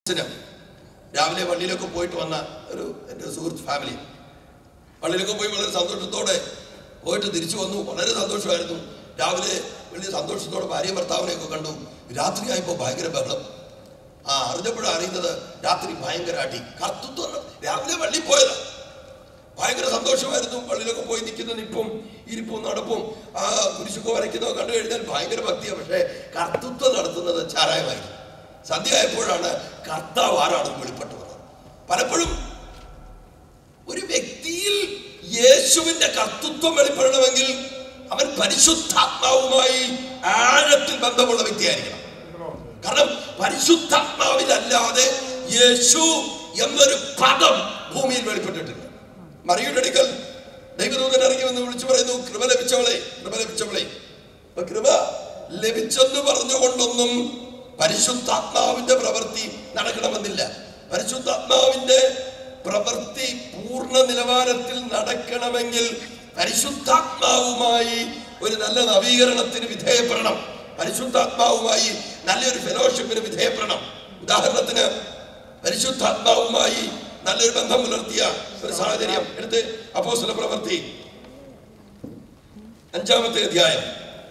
അച്ഛന് രാവിലെ പള്ളിയിലൊക്കെ പോയിട്ട് വന്ന ഒരു എൻ്റെ ഒരു സുഹൃത്ത് ഫാമിലി പള്ളിയിലൊക്കെ പോയി വളരെ സന്തോഷത്തോടെ പോയിട്ട് തിരിച്ചു വന്നു വളരെ സന്തോഷമായിരുന്നു രാവിലെ വലിയ സന്തോഷത്തോടെ ഭാര്യ ഭർത്താവിനെയൊക്കെ കണ്ടു രാത്രിയായപ്പോൾ ഭയങ്കര ബഹളം ആ അറിഞ്ഞപ്പോഴാണ് അറിയുന്നത് രാത്രി ഭയങ്കര അടി കർത്തൃത്വം രാവിലെ പള്ളി പോയതാ ഭയങ്കര സന്തോഷമായിരുന്നു പള്ളിയിലൊക്കെ പോയി നിൽക്കുന്ന നിപ്പും ഇരിപ്പും നടപ്പും ആ കുരിശൊക്കെ വരയ്ക്കുന്നതൊക്കെ കണ്ടു കഴിഞ്ഞാൽ ഭയങ്കര ഭക്തിയാണ് പക്ഷേ കർത്തൃത്വം നടത്തുന്നത് ചാരായമായിരുന്നു സന്ധ്യ ആയപ്പോഴാണ് കർത്താവ് ആരാണെന്ന് വെളിപ്പെട്ടു വന്നത് പലപ്പോഴും ഒരു വ്യക്തിയിൽ യേശുവിന്റെ കർത്തൃത്വം വെളിപ്പെടണമെങ്കിൽ അവൻ പരിശുദ്ധാത്മാവുമായി ആഴത്തിൽ ബന്ധമുള്ള വ്യക്തിയായിരിക്കണം കാരണം പരിശുദ്ധാത്മാവിലല്ലാതെ യേശു എന്നൊരു പദം ഭൂമിയിൽ വെളിപ്പെട്ടിട്ടില്ല മറിയുടെ അടുക്കൽ ദൈവദൂതൻ ഇറങ്ങി വന്ന് വിളിച്ചു പറയുന്നു കൃപ ലഭിച്ചവളെ കൃപ ലഭിച്ചവളെ അപ്പൊ കൃപ ലഭിച്ചെന്ന് പറഞ്ഞുകൊണ്ടൊന്നും പരിശുദ്ധാത്മാവിന്റെ പ്രവൃത്തി നടക്കണമെന്നില്ല പരിശുദ്ധാത്മാവിന്റെ പ്രവൃത്തി പൂർണ്ണ നിലവാരത്തിൽ നടക്കണമെങ്കിൽ പരിശുദ്ധാത്മാവുമായി ഒരു നല്ല നവീകരണത്തിന് വിധേയപ്പെടണം പരിശുദ്ധാത്മാവുമായി നല്ലൊരു ഫെലോഷിപ്പിന് വിധേയപ്പെടണം ഉദാഹരണത്തിന് പരിശുദ്ധാത്മാവുമായി നല്ലൊരു ബന്ധം പുലർത്തിയ ഒരു സാഹചര്യം എടുത്ത് അപ്പോസ്തല പ്രവൃത്തി അഞ്ചാമത്തെ അധ്യായം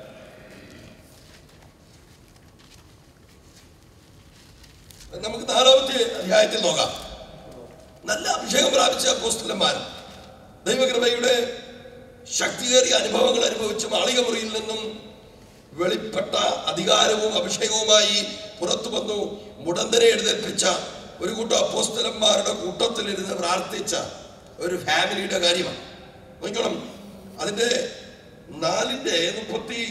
നമുക്ക് നാലാമത്തെ അധ്യായത്തിൽ നോക്കാം നല്ല അഭിഷേകം പ്രാപിച്ച അപ്പോസ്തലന്മാർ ദൈവകൃപയുടെ ശക്തിയേറിയ അനുഭവങ്ങൾ അനുഭവിച്ച് മാളിക മുറിയിൽ നിന്നും വെളിപ്പെട്ട അധികാരവും അഭിഷേകവുമായി പുറത്തു വന്നു മുടന്തരെ എഴുന്നേൽപ്പിച്ച ഒരു കൂട്ടം അപ്പോസ്തലന്മാരുടെ കൂട്ടത്തിലിരുന്ന് പ്രാർത്ഥിച്ച ഒരു ഫാമിലിയുടെ കാര്യമാണ് നോക്കണം അതിന്റെ നാലിന്റെ മുപ്പത്തി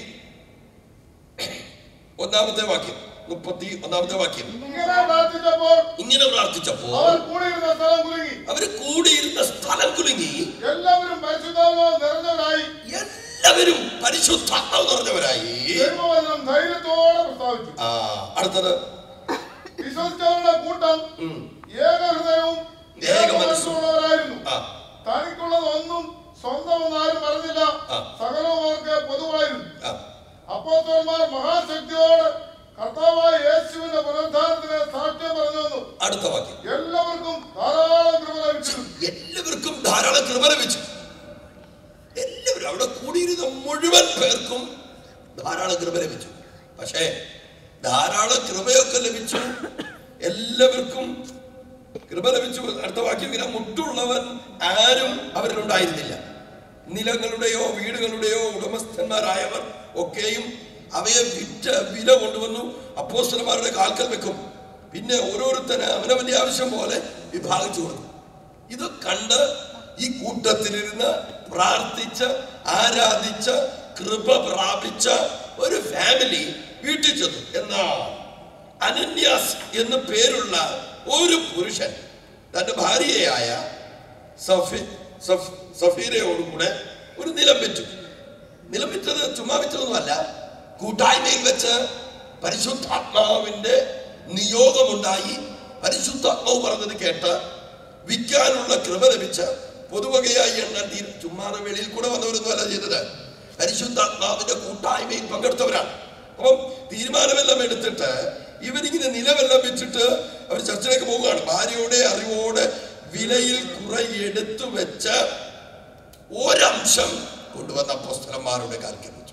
ഒന്നാമത്തെ വാക്യം മുപ്പത്തി ഒന്നാമത്തെ വാക്യം ഇങ്ങനെ പ്രാർത്ഥിച്ചപ്പോൾ ഇങ്ങനെ പ്രാർത്ഥിച്ചപ്പോ അവർ കൂടിയിരുന്ന സ്ഥലം കുലുങ്ങി അവര് കൂടിയിരുന്ന സ്ഥലം കുലുങ്ങി എല്ലാവരും പരിശുദ്ധാത്മാവ് നിറഞ്ഞവരായി എല്ലാവരും പരിശുദ്ധാത്മാവ് നിറഞ്ഞവരായി ദൈവവചനം ധൈര്യത്തോടെ പ്രസ്താവിച്ചു ആ അടുത്തത് വിശ്വസിച്ചവരുടെ കൂട്ടം ഉം. ഏകഹൃദയവും ഏകമനസ്സും. ഏകമനസ്സുള്ളവരായിരുന്നു ആ തനിക്കുള്ളതൊന്നും സ്വന്തമെന്ന് ആരും പറഞ്ഞില്ല ആ. സകലവും അവർക്ക് പൊതുവായിരുന്നു ആ അപ്പോസ്തലന്മാർ മഹാശക്തിയോട് കർത്താവായ യേശുവിന്റെ പുനരുദ്ധാനത്തിന് സാക്ഷ്യം പറഞ്ഞു വന്നു അടുത്ത വാക്യം എല്ലാവർക്കും ധാരാളം കൃപ ലഭിച്ചു എല്ലാവർക്കും ധാരാളം കൃപ ലഭിച്ചു എല്ലാവരും അവിടെ കൂടിയിരുന്ന മുഴുവൻ പേർക്കും ധാരാളം കൃപ ലഭിച്ചു പക്ഷേ ധാരാളം കൃപയൊക്കെ ലഭിച്ചു എല്ലാവർക്കും കൃപ ലഭിച്ചു അടുത്ത വാക്യം ഇങ്ങനെ മുട്ടുള്ളവൻ ആരും അവരിലുണ്ടായിരുന്നില്ല നിലങ്ങളുടെയോ വീടുകളുടെയോ ഉടമസ്ഥന്മാരായവർ ഒക്കെയും അവയെ വിറ്റ് വില കൊണ്ടുവന്നു അപ്പോസ്റ്റലന്മാരുടെ കാൽക്കൽ വെക്കും പിന്നെ ഓരോരുത്തന് അവനവന്റെ ആവശ്യം പോലെ വിഭാഗിച്ചു കൊടുത്തു ഇത് കണ്ട് ഈ കൂട്ടത്തിലിരുന്ന് പ്രാർത്ഥിച്ച് ആരാധിച്ച് കൃപ പ്രാപിച്ച ഒരു ഫാമിലി വീട്ടിൽ ചെന്നു എന്നാൽ അനന്യാസ് എന്ന് പേരുള്ള ഒരു പുരുഷൻ തന്റെ ഭാര്യയായ സഫി സഫ് സഫീരയോടുകൂടെ ഒരു നിലം വെച്ചു നിലം വിറ്റത് ചുമ്മാ വിറ്റതൊന്നുമല്ല കൂട്ടായ്മയിൽ വെച്ച് പരിശുദ്ധാത്മാവിന്റെ നിയോഗമുണ്ടായി പരിശുദ്ധാത്മാവ് പറഞ്ഞത് കേട്ട് വിൽക്കാനുള്ള കൃപ ലഭിച്ച പൊതുവകയായി എണ്ണാൻ തീ ചുമ്മാതെ വെളിയിൽ കൂടെ വന്നവരൊന്നുമല്ല ചെയ്തത് പരിശുദ്ധാത്മാവിന്റെ കൂട്ടായ്മയിൽ പങ്കെടുത്തവരാണ് അപ്പം തീരുമാനമെല്ലാം എടുത്തിട്ട് ഇവരിങ്ങനെ നിലമെല്ലാം വെച്ചിട്ട് അവർ ചർച്ചിലേക്ക് പോവുകയാണ് ഭാര്യയുടെ അറിവോടെ വിലയിൽ കുറെ എടുത്തു വെച്ച് ഒരംശം കൊണ്ടുവന്ന അപ്പോസ്തലന്മാരുടെ കാൽക്കൽ വെച്ചു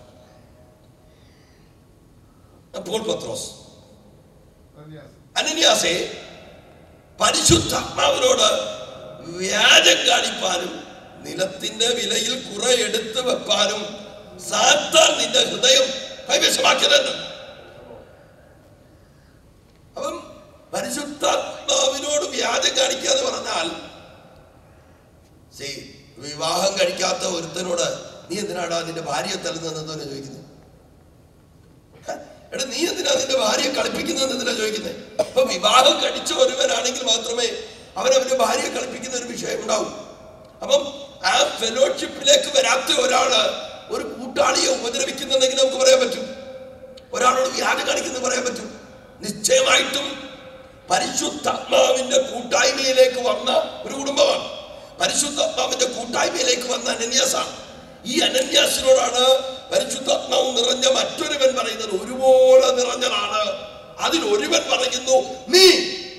അപ്പോൾ പത്രോസ് അനന്യാസെ പരിശുദ്ധാത്മാവിനോട് വ്യാജം കാണിപ്പാനും നിലത്തിന്റെ വിലയിൽ കുറെ എടുത്തു വെപ്പാനും സാത്താൻ നിന്റെ ഹൃദയം കൈവശമാക്കിയതെന്ന് അപ്പം പരിശുദ്ധാത്മാവിനോട് വ്യാജം കാണിക്കാന്ന് പറഞ്ഞാൽ see, വിവാഹം കഴിക്കാത്ത ഒരുത്തനോട് നീ എന്തിനാടാ നിന്റെ ഭാര്യയെ തല്ലുന്നതെന്ന് ചോദിക്കുന്നത് ഹ? എടാ നീ എന്തിനാ നിന്റെ ഭാര്യയെ കളിപ്പിക്കുന്നത് എന്തിനാ ചോദിക്കുന്നത് അപ്പൊ വിവാഹം കഴിച്ച ഒരുവനാണെങ്കിൽ മാത്രമേ അവൻ അവന്റെ ഭാര്യയെ കളിപ്പിക്കുന്ന ഒരു വിഷയം ഉണ്ടാവും അപ്പം ആ ഫെലോഷിപ്പിലേക്ക് വരാത്ത ഒരാള് ഒരു കൂട്ടാളിയെ ഉപദ്രവിക്കുന്നുണ്ടെങ്കിൽ നമുക്ക് പറയാൻ പറ്റും ഒരാളോട് വ്യാജം കാണിക്കുന്നത് പറയാൻ പറ്റും നിശ്ചയമായിട്ടും പരിശുദ്ധാത്മാവിന്റെ കൂട്ടായ്മയിലേക്ക് വന്ന ഒരു കുടുംബമാണ് പരിശുദ്ധാത്മാവിന്റെ കൂട്ടായ്മയിലേക്ക് വന്ന അനന്യാസാണ് ഈ അനന്യാസിനോടാണ് പരിശുദ്ധാത്മാവ് നിറഞ്ഞ മറ്റൊരുവൻ പറയുന്നത് ഒരുപോലെ നിറഞ്ഞതാണ് അതിൽ ഒരുവൻ പറയുന്നു നീ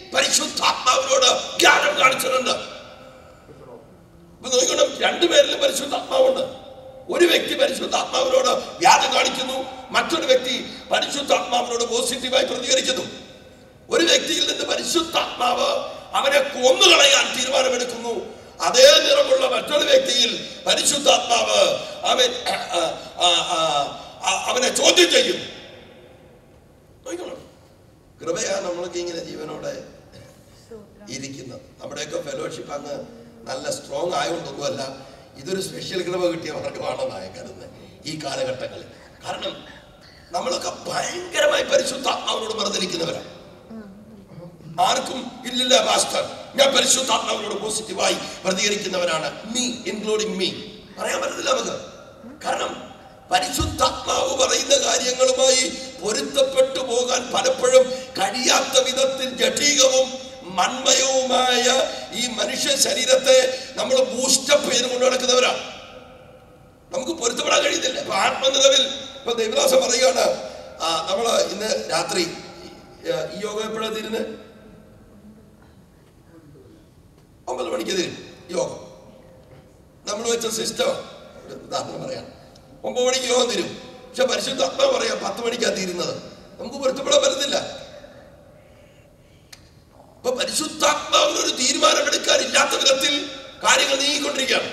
പരിശുദ്ധാത്മാവിനോട് ജ്ഞാനം കാണിച്ചിട്ടുണ്ട് ഇപ്പൊ നോക്കണം രണ്ടുപേരിലും പരിശുദ്ധാത്മാവുണ്ട് ഒരു വ്യക്തി പരിശുദ്ധാത്മാവിനോട് വ്യാജം കാണിക്കുന്നു മറ്റൊരു വ്യക്തി പരിശുദ്ധാത്മാവിനോട് പോസിറ്റീവായി പ്രതികരിക്കുന്നു ഒരു വ്യക്തിയിൽ നിന്ന് പരിശുദ്ധാത്മാവ് അവനെ കൊന്നുകളയാൻ തീരുമാനമെടുക്കുന്നു അതേ നിറമുള്ള മറ്റൊരു വ്യക്തിയിൽ പരിശുദ്ധാത്മാവ് അവൻ ആ, ആ, ആ, ആ, അവനെ ചോദ്യം ചെയ്യും നോക്കണം കൃപയാ നമ്മളൊക്കെ ഇങ്ങനെ ജീവനോടെ ഇരിക്കുന്നത് നമ്മുടെയൊക്കെ ഫെലോഷിപ്പ് അങ്ങ് നല്ല സ്ട്രോങ് ആയതുകൊണ്ടൊന്നുമല്ല ഇതൊരു സ്പെഷ്യൽ കൃപ കിട്ടിയ വർഗമാണെന്നാണ് കരുതുന്നത് ഈ കാലഘട്ടങ്ങളിൽ കാരണം നമ്മളൊക്കെ ഭയങ്കരമായി പരിശുദ്ധാത്മാവിനോട് മറന്നിരിക്കുന്നവരാണ് ആർക്കും ഇല്ലില്ല മാസ്റ്റർ ഞാൻ പരിശുദ്ധാത്മാവിനോട് പോസിറ്റീവായി പ്രതികരിക്കുന്നവനാണ് മീ ഇൻക്ലൂഡിങ് മീ പറയാൻ പറ്റത്തില്ല നമുക്ക് കാരണം പരിശുദ്ധാത്മാവ് പറയുന്ന കാര്യങ്ങളുമായി പൊരുത്തപ്പെട്ടു പോകാൻ പലപ്പോഴും കഴിയാത്ത വിധത്തിൽ ജഠീകവും മൺമയവുമായ ഈ മനുഷ്യ ശരീരത്തെ നമ്മൾ ബൂസ്റ്റപ്പ് ചെയ്ത് കൊണ്ടു നടക്കുന്നവരാണ് നമുക്ക് പൊരുത്തപ്പെടാൻ കഴിയുന്നില്ല ഇപ്പൊ ആത്മനിലവിൽ ഇപ്പൊ ദേവദാസം പറയുകയാണ് ആ, നമ്മള് ഇന്ന് രാത്രി ഈ- ഈ യോഗ എപ്പോഴാ തീരുന്നത് ഒമ്പത് മണിക്ക് തീരും യോഗം നമ്മൾ വെച്ച സിസ്റ്റം ഉദാഹരണം പറയാം ഒമ്പത് മണിക്ക് യോഗം തീരും പക്ഷെ പരിശുദ്ധ ആത്മാവ് പറയാം പത്ത് മണിക്കാ തീരുന്നത് നമുക്ക് പൊരുത്തപ്പെടാൻ പറ്റുന്നില്ല ഇപ്പൊ പരിശുദ്ധാത്മാവിന് ഒരു തീരുമാനമെടുക്കാൻ ഇല്ലാത്ത വിധത്തിൽ കാര്യങ്ങൾ നീങ്ങിക്കൊണ്ടിരിക്കുകയാണ്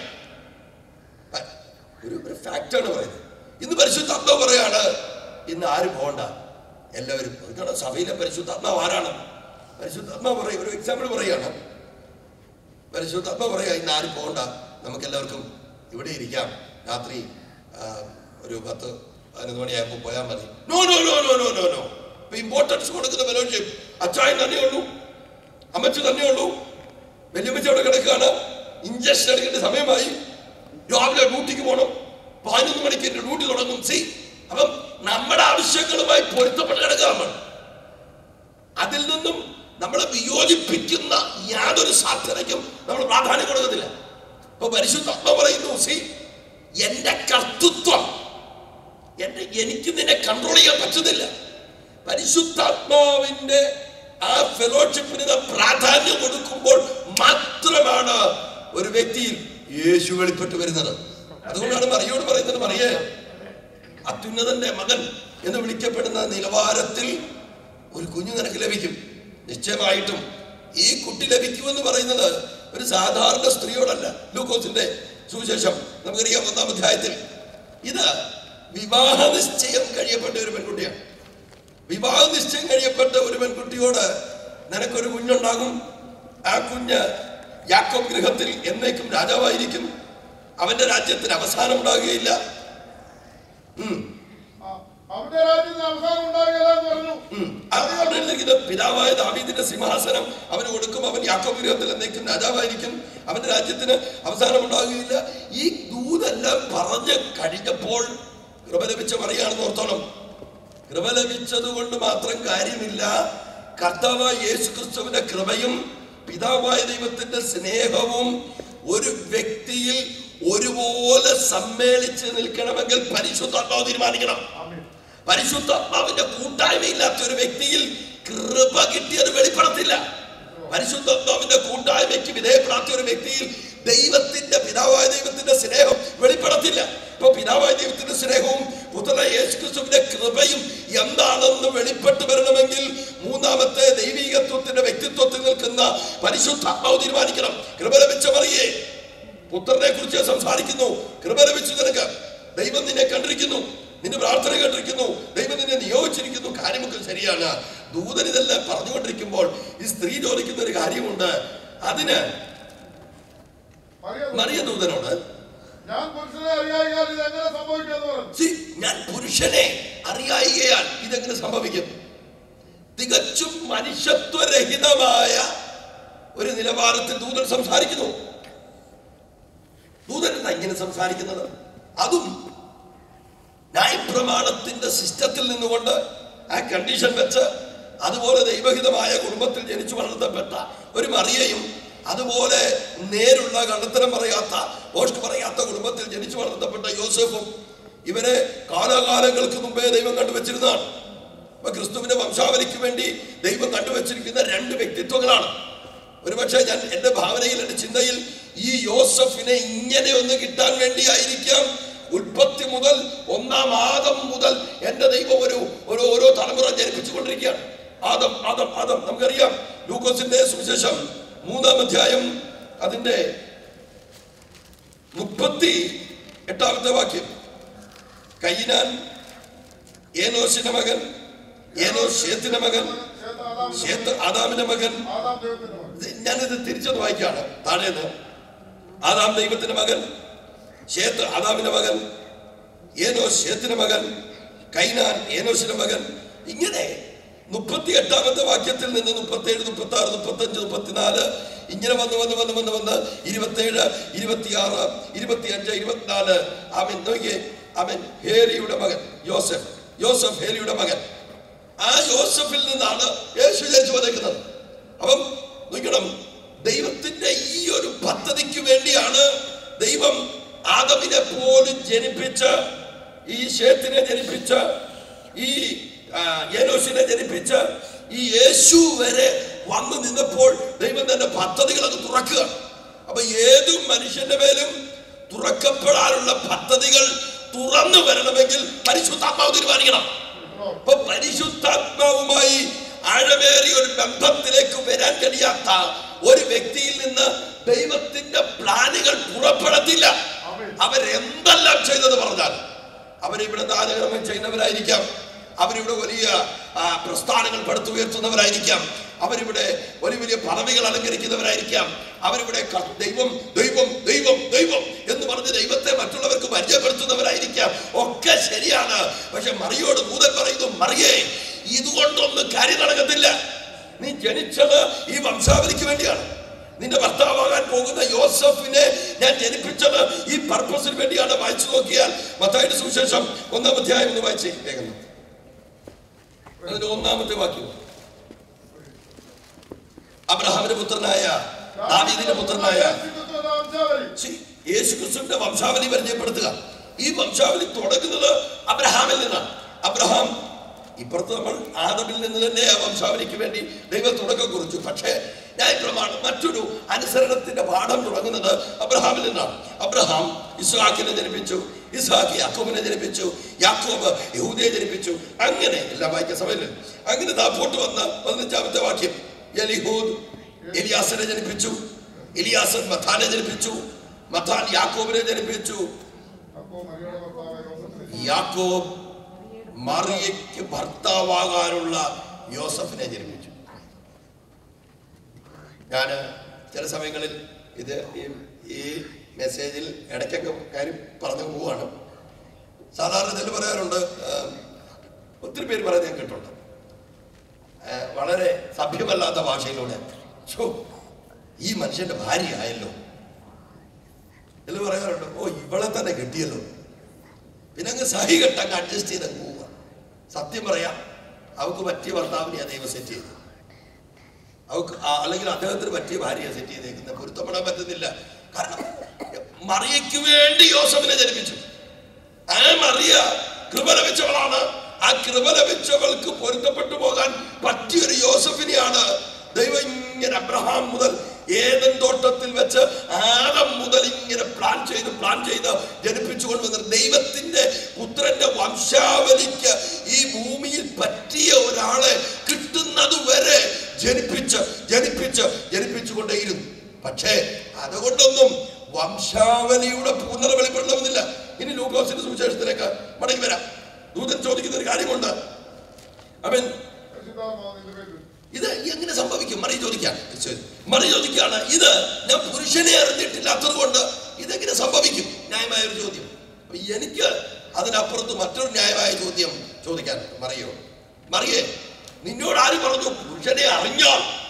പ- ഒരു ഒരു ഫാക്റ്റാണ് പറയുന്നത് ഇന്ന് പരിശുദ്ധാത്മാവ് പറയാണ് ഇന്ന് ആരും പോകണ്ട എല്ലാവരും നോക്കണം സഭയിലെ പരിശുദ്ധാത്മാവ് ആരാണ് പരിശുദ്ധാത്മാവ് പറയും ഒരു എക്സാമ്പിൾ പറയാണ് പരിശുദ്ധാത്മാവ് പറയാ ഇന്ന് ആരും പോകണ്ട നമുക്ക് എല്ലാവർക്കും ഇവിടെ ഇരിക്കാം രാത്രി ആ, ഒരു പത്ത് പതിനൊന്ന് മണിയായപ്പോൾ പോയാൽ മതി no no no no no no no ഇപ്പൊ ഇമ്പോർട്ടൻസ് കൊടുക്കുന്ന ഫെലോഷിപ്പ് അച്ചായൻ തന്നെ ഉള്ളൂ അമ്മച്ചു തന്നെ ഉള്ളൂ വല്യമ്മച്ചി അവിടെ കിടക്കുകയാണ് ഇഞ്ചക്ഷൻ എടുക്കേണ്ട സമയമായി രാവിലെ ഡ്യൂട്ടിക്ക് പോകണം പതിനൊന്ന് മണിക്ക് എന്റെ ഡ്യൂട്ടി തുടങ്ങും സി അപ്പം നമ്മുടെ ആവശ്യങ്ങളുമായി പൊരുത്തപ്പെട്ട് കിടക്കുക നമ്മൾ അതിൽ നിന്നും നമ്മളെ വിയോജിപ്പിക്കുന്ന യാതൊരു സാധ്യതയ്ക്കും നമ്മൾ പ്രാധാന്യം കൊടുക്കത്തില്ല ഇപ്പൊ പരിശുദ്ധാത്മ പറയുന്നു സി എന്റെ കർത്തൃത്വം എന്റെ എനിക്ക് നിന്നെ കൺട്രോൾ ചെയ്യാൻ പറ്റുന്നില്ല പരിശുദ്ധാത്മാവിന്റെ ആ ഫെലോഷിപ്പിന് നാം പ്രാധാന്യം കൊടുക്കുമ്പോൾ മാത്രമാണ് ഒരു വ്യക്തിയിൽ യേശു വെളിപ്പെട്ട് വരുന്നത് അതുകൊണ്ടാണ് മറിയോട് പറയുന്നത് മറിയേ അത്യുന്നതന്റെ മകൻ എന്ന് വിളിക്കപ്പെടുന്ന നിലവാരത്തിൽ ഒരു കുഞ്ഞു നിനക്ക് ലഭിക്കും നിശ്ചയമായിട്ടും ഈ കുട്ടി ലഭിക്കുമെന്ന് പറയുന്നത് ഒരു സാധാരണ സ്ത്രീയോടല്ല ലൂക്കോസിന്റെ സുവിശേഷം നമുക്കറിയാം ഒന്നാം അധ്യായത്തിൽ ഇത് വിവാഹ നിശ്ചയം കഴിയപ്പെട്ട ഒരു പെൺകുട്ടിയാണ് വിവാഹ നിശ്ചയം കഴിയപ്പെട്ട ഒരു പെൺകുട്ടിയോട് നിനക്കൊരു കുഞ്ഞുണ്ടാകും ആ കുഞ്ഞ് യാക്കോബ് ഗൃഹത്തിൽ എന്നേക്കും രാജാവായിരിക്കും അവന്റെ രാജ്യത്തിന് അവസാനം ഉണ്ടാകുകയില്ല ഉം ആ- അവന്റെ രാജ്യത്തിന് അവസാനം ഉണ്ടാകുകയില്ല എന്ന് പറഞ്ഞു ഉം. അത് അവിടെ എഴുതിയിരിക്കുന്നത് പിതാവായ ദാവീദിന്റെ സിംഹാസനം അവന് കൊടുക്കും അവൻ യാക്കോബ് ഗൃഹത്തിൽ എന്നേക്കും രാജാവായിരിക്കും അവന്റെ രാജ്യത്തിന് അവസാനം ഉണ്ടാകുകയില്ല ഈ ദൂതെല്ലാം പറഞ്ഞ് കഴിഞ്ഞപ്പോൾ കൃപ ലഭിച്ച മറിയാണെന്ന് ഓർത്തോണം കൃപ ലഭിച്ചത് കൊണ്ട് മാത്രം കാര്യമില്ല കർത്താവായ യേശു ക്രിസ്തുവിന്റെ കൃപയും പിതാവായ ദൈവത്തിന്റെ സ്നേഹവും ഒരു വ്യക്തിയിൽ ഒരുപോലെ സമ്മേളിച്ച് നിൽക്കണമെങ്കിൽ പരിശുദ്ധാത്മാവ് തീരുമാനിക്കണം ആമേൻ. പരിശുദ്ധാത്മാവിന്റെ കൂട്ടായ്മയില്ലാത്ത ഒരു വ്യക്തിയിൽ കൃപ കിട്ടിയത് വെളിപ്പെടത്തില്ല പരിശുദ്ധാത്മാവിന്റെ കൂട്ടായ്മയ്ക്ക് വിധേയപ്പെടാത്ത ഒരു വ്യക്തിയിൽ ദൈവത്തിന്റെ പിതാവായ ദൈവത്തിന്റെ സ്നേഹം വെളിപ്പെടത്തില്ല ഇപ്പൊ പിതാവായ ദൈവത്തിന്റെ സ്നേഹവും പുത്രനായ യേശുക്രിസ്തുവിന്റെ കൃപയും എന്താണെന്ന് വെളിപ്പെട്ട് വരണമെങ്കിൽ മൂന്നാമത്തെ ദൈവീകത്വത്തിന്റെ വ്യക്തിത്വത്തിൽ നിൽക്കുന്ന പരിശുദ്ധാത്മാവ് തീരുമാനിക്കണം കൃപ ലഭിച്ച മറിയേ പുത്രനെ കുറിച്ച് സംസാരിക്കുന്നു കൃപ ലഭിച്ചു നിനക്ക് ദൈവം നിന്നെ കണ്ടിരിക്കുന്നു നിന്റെ പ്രാർത്ഥന കേട്ടിരിക്കുന്നു ദൈവം നിന്നെ നിയോഗിച്ചിരിക്കുന്നു കാര്യമൊക്കെ ശരിയാണ് ദൂതൻ ഇതെല്ലാം പറഞ്ഞുകൊണ്ടിരിക്കുമ്പോൾ ഈ സ്ത്രീ ചോദിക്കുന്ന ഒരു കാര്യമുണ്ട് അതിന് മറിയ മറിയ ദൂതനോട് ഞാൻ പുരുഷനെ അറിയാൻ ഇത് എങ്ങനെ സംഭവിക്കുമെന്ന് പറഞ്ഞു "സി, ഞാൻ പുരുഷനെ അറിയായികയാൽ ഇതെങ്ങനെ സംഭവിക്കും തികച്ചും മനുഷ്യത്വരഹിതമായ ഒരു നിലവാരത്തിൽ ദൂതൻ സംസാരിക്കുന്നു ദൂതൻ എന്താ ഇങ്ങനെ സംസാരിക്കുന്നത് അതും ന്യായപ്രമാണത്തിന്റെ സിസ്റ്റത്തിൽ നിന്നുകൊണ്ട് ആ കണ്ടീഷൻ വെച്ച് അതുപോലെ ദൈവഹിതമായ കുടുംബത്തിൽ ജനിച്ചു വളർത്തപ്പെട്ട ഒരു മറിയയും അതുപോലെ നേരുള്ള കള്ളത്തരം പറയാത്ത പോസ്റ്റ് പറയാത്ത കുടുംബത്തിൽ ജനിച്ചു വളർത്തപ്പെട്ട യോസഫും ഇവരെ കാലാകാലങ്ങൾക്ക് മുമ്പേ ദൈവം കണ്ടുവച്ചിരുന്നതാണ് അപ്പൊ ക്രിസ്തുവിന്റെ വംശാവലിക്ക് വേണ്ടി ദൈവം കണ്ടുവച്ചിരിക്കുന്ന രണ്ട് വ്യക്തിത്വങ്ങളാണ് ഒരുപക്ഷെ ഞാൻ എന്റെ ഭാവനയിൽ എന്റെ ചിന്തയിൽ ഈ യോസഫിനെ ഇങ്ങനെ ഒന്ന് കിട്ടാൻ വേണ്ടിയായിരിക്കാം ഉൽപ്പത്തി മുതൽ ഒന്നാം ആദം മുതൽ എന്റെ ദൈവം ഒരു ഒരു ഓരോ തലമുറ ജനിപ്പിച്ചുകൊണ്ടിരിക്കുകയാണ് ആദം ആദം ആദം നമുക്കറിയാം ലൂക്കോസിന്റെ സുവിശേഷം മൂന്നാം അധ്യായം അതിന്റെ മുപ്പത്തി എട്ടാമത്തെ വാക്യം കൈനാൻ ഏനോസിന്റെ മകൻ ഏനോസ് ഷേത്തിന്റെ മകൻ ചേത്ത ആദാം ഷേത്ത് ആദാമിന്റെ മകൻ ആദാം ദൈവത്തിന്റെ മകൻ ഇത് ഞാനിത് തിരിച്ചൊന്ന് വായിക്കാണ് താഴേന്ന് ആദാം ദൈവത്തിന്റെ മകൻ ഷേത്ത് ആദാമിന്റെ മകൻ ഏനോസ് ഷേത്തിന്റെ മകൻ കൈനാൻ ഏനോസിന്റെ മകൻ ഇങ്ങനെ മുപ്പത്തി എട്ടാമത്തെ വാക്യത്തിൽ നിന്ന് മുപ്പത്തേഴ് മുപ്പത്തി ആറ് മുപ്പത്തഞ്ച് മുപ്പത്തിനാല് ഇങ്ങനെ വന്ന് വന്ന് വന്ന് വന്ന് വന്ന് ഇരുപത്തേഴ് ഇരുപത്തിയാറ് ഇരുപത്തിയഞ്ച് ഇരുപത്തിനാല് അവൻ നോക്കിയേ അവൻ ഹേലിയുടെ മകൻ യോസഫ് യോസഫ് ഹേലിയുടെ മകൻ ആ യോസഫിൽ നിന്നാണ് യേശു ജനിച്ചു വന്നേക്കുന്നത് അപ്പം നോക്കണം ദൈവത്തിന്റെ ഈ ഒരു പദ്ധതിക്ക് വേണ്ടിയാണ് ദൈവം ആദമിനെ പോലും ജനിപ്പിച്ച് ഈ ഷേത്തിനെ ജനിപ്പിച്ച് ഈ ആ, യേനോസിനെ ജനിപ്പിച്ച് ഈ യേശു വരെ വന്നു നിന്നപ്പോൾ ദൈവം തന്റെ പദ്ധതികൾ അത് തുറക്കുക അപ്പൊ ഏത് മനുഷ്യന്റെ മേലും തുറക്കപ്പെടാനുള്ള പദ്ധതികൾ തുറന്നു വരണമെങ്കിൽ പരിശുദ്ധാത്മാവ് തീരുമാനിക്കണം അപ്പൊ പരിശുദ്ധാത്മാവുമായി ആഴമേറിയ ഒരു ബന്ധത്തിലേക്ക് വരാൻ കഴിയാത്ത ഒരു വ്യക്തിയിൽ നിന്ന് ദൈവത്തിന്റെ പ്ലാനുകൾ പുറപ്പെടത്തില്ല അവരെന്തെല്ലാം ചെയ്തത് പറഞ്ഞാൽ അവരിവിടെ ദാനകർമ്മം ചെയ്യുന്നവരായിരിക്കാം അവരിവിടെ വലിയ ആ, പ്രസ്ഥാനങ്ങൾ പടുത്തുയർത്തുന്നവരായിരിക്കാം അവരിവിടെ വലിയ വലിയ പദവികൾ അലങ്കരിക്കുന്നവരായിരിക്കാം അവരിവിടെ ക- ദൈവം ദൈവം ദൈവം ദൈവം എന്ന് പറഞ്ഞ് ദൈവത്തെ മറ്റുള്ളവർക്ക് പരിചയപ്പെടുത്തുന്നവരായിരിക്കാം ഒക്കെ ശരിയാണ് പക്ഷെ മറിയോട് ദൂതൻ പറയുന്നു മറിയേ ഇതുകൊണ്ടൊന്നും കാര്യം നടക്കത്തില്ല നീ ജനിച്ചത് ഈ വംശാവലിക്ക് വേണ്ടിയാണ് നിന്റെ ഭർത്താവാകാൻ പോകുന്ന യോസഫിനെ ഞാൻ ജനിപ്പിച്ചത് ഈ പർപ്പസിന് വേണ്ടിയാണ് വായിച്ചു നോക്കിയാൽ മത്തായിട്ട് സുവിശേഷം ഒന്നാം അധ്യായം ഒന്ന് വായിച്ചേ വേഗം അതിന്റെ ഒന്നാമത്തെ വാക്യം അബ്രഹാമിന്റെ പുത്രനായ ദാവീദിന്റെ പുത്രനായ യേശുക്രിസ്തുവിന്റെ വംശാവലി ശ്രീ യേശുക്രിസ്തുവിന്റെ വംശാവലി പരിചയപ്പെടുത്തുക ഈ വംശാവലി തുടങ്ങുന്നത് അബ്രഹാമിൽ നിന്നാണ് അബ്രഹാം ഇപ്പുറത്ത് നമ്മൾ ആദമിൽ നിന്ന് തന്നെ ആ വംശാവലിക്ക് വേണ്ടി ദൈവം തുടക്കം കുറിച്ചു പക്ഷേ ന്യായപ്രമാണം മറ്റൊരു അനുസരണത്തിന്റെ പാഠം തുടങ്ങുന്നത് അബ്രഹാമിൽ നിന്നാണ് അബ്രഹാം ഇസ്ഹാക്കിനെ ജനിപ്പിച്ചു ഇസ്ഹാക്ക് യാക്കോബിനെ ജനിപ്പിച്ചു യാക്കോബ് യഹൂദിയെ ജനിപ്പിച്ചു അങ്ങനെ എല്ലാം വായിക്കാൻ സമയമില്ല അങ്ങനെ താപ്പോട്ട് വന്ന പതിനഞ്ചാമത്തെ വാക്യം എലിഹൂദ് എലിയാസിനെ ജനിപ്പിച്ചു എലിയാസൻ മഥാനെ ജനിപ്പിച്ചു മഥാൻ യാക്കോബിനെ ജനിപ്പിച്ചു അപ്പോ മരിയുടെ ഭർത്താവായ യോസഫിനെ യാക്കോബ് മറിയയ്ക്ക് ഭർത്താവാകാനുള്ള യോസഫിനെ ജനിപ്പിച്ചു ഞാൻ ചില സമയങ്ങളിൽ ഇത് ഈ ഈ മെസ്സേജിൽ ഇടയ്ക്കൊക്കെ കാര്യം പറഞ്ഞു പോവാണ് സാധാരണ ഇതിൽ പറയാറുണ്ട് ആ, ഒത്തിരി പേര് പറയുന്നത് ഞാൻ കേട്ടിട്ടുണ്ട് ആ, വളരെ സഭ്യമല്ലാത്ത ഭാഷയിലൂടെ ഛോ, ഈ മനുഷ്യന്റെ ഭാര്യയായല്ലോ എന്ന് പറയാറുണ്ട് ഓ ഇവളെ തന്നെ കിട്ടിയല്ലോ പിന്നെ അങ്ങ് സഹി കെട്ടങ്ങ് അഡ്ജസ്റ്റ് ചെയ്ത് അങ്ങ് പോവുക സത്യം പറയാം അവക്ക് പറ്റിയ ഭർത്താവിനെയാണ് ദൈവം സെറ്റ് ചെയ്തത് അവക്ക് ആ- അല്ലെങ്കിൽ അദ്ദേഹത്തിന് പറ്റിയ ഭാര്യയെ സെറ്റ് ചെയ്തേക്കുന്നത് പൊരുത്തപ്പെടാൻ പറ്റുന്നില്ല കാരണം മറിയയ്ക്ക് വേണ്ടി യോസഫിനെ ജനിപ്പിച്ചു ആ മറിയ കൃപ ലഭിച്ചവളാണ് ആ കൃപ ലഭിച്ചവൾക്ക് പൊരുത്തപ്പെട്ടു പോകാൻ പറ്റിയൊരു യോസഫിനെയാണ് ദൈവം ഇങ്ങനെ അബ്രഹാം മുതൽ ഏതൻ തോട്ടത്തിൽ വെച്ച് ആദം മുതൽ ഇങ്ങനെ പ്ലാൻ ചെയ്ത് പ്ലാൻ ചെയ്ത് ജനിപ്പിച്ചു കൊണ്ടുവന്ന ദൈവത്തിന്റെ പുത്രന്റെ വംശാവലിക്ക് ഈ ഭൂമിയിൽ പറ്റിയ ഒരാളെ കിട്ടുന്നത് വരെ ജനിപ്പിച്ച് ജനിപ്പിച്ച് ജനിപ്പിച്ചുകൊണ്ടേയിരുന്നു പക്ഷേ അതുകൊണ്ടൊന്നും വംശാവലിയുടെ പൂർണ്ണത വെളിപ്പെടണമെന്നില്ല ഇനി ലൂക്കോസിന്റെ സുവിശേഷത്തിലേക്ക് മടങ്ങി വരാം ദൂതൻ ചോദിക്കുന്ന ഒരു കാര്യമുണ്ട് അവൻ പരിശുദ്ധാത്മാവ് നിന്റെ പേരിൽ ഇത് എങ്ങനെ സംഭവിക്കും മറി ചോദിക്കാൻ ശരി. മറി ചോദിക്കാണ് ഇത് ഞാൻ പുരുഷനെ അറിഞ്ഞിട്ടില്ലാത്തത് കൊണ്ട് ഇതെങ്ങനെ സംഭവിക്കും ന്യായമായ ഒരു ചോദ്യം അപ്പൊ എനിക്ക് അതിനപ്പുറത്ത് മറ്റൊരു ന്യായമായ ചോദ്യം ചോദിക്കാൻ മറിയോ മറിയേ നിന്നോട് ആര് പറഞ്ഞു പുരുഷനെ അറിഞ്ഞാൽ